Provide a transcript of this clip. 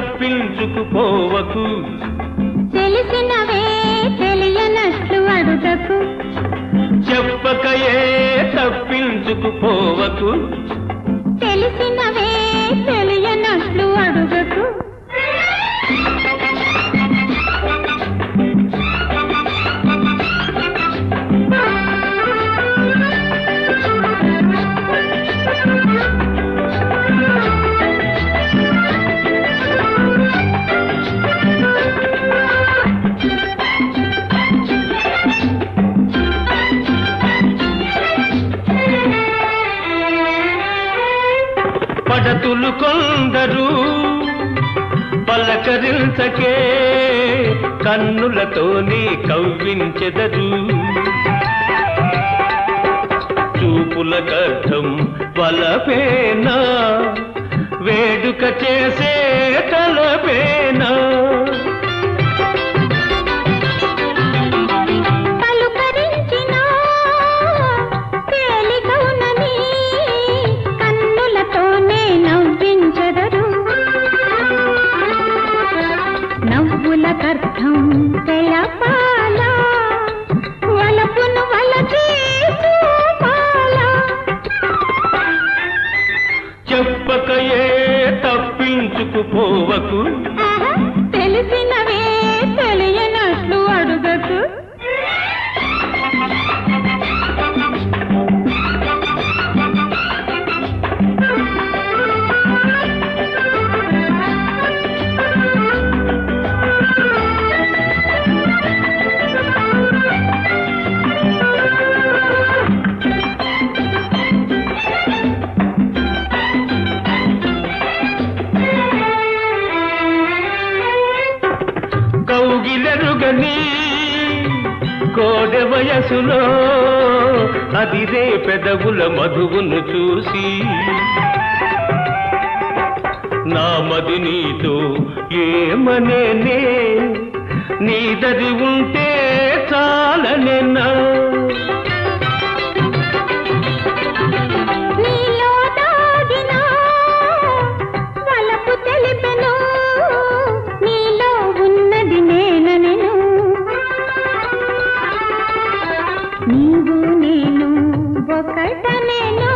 తప్పించుకుపోవకు తెలిసినవే తెలియనట్లు అడుగకు చెప్పకయే తప్పించుకుపోవకు తెలిసినవే తెలియనట్లు అడుగకు పడతులు కొందరు పలకరించకే కన్నులతోనే కవ్వించెదరు చూపుల గర్థం వలపేనా వేడుక చేసే తలపేనా పలుకరించిన తేలికౌనని కన్నులతోనే నవ్వించదరు నవ్వులకర్థం తెలపాలా వలపును వలచే చూపాలా చెప్పకయే తప్పించుకుపోవకు ఆహా, తెలిసినవే తెలియనట్లు అడుగకు కౌగిలెరుగని కోడె వయసులో అదిరే పెదవుల మధువును చూసి నా మది నీతో ఏమనేనే నీదది ఉంటే చాలనేనా నీలో దాగిన వలపు తెలిపెను నీలో ఉన్నది నేననెను నీవు నేను ఒకటనెను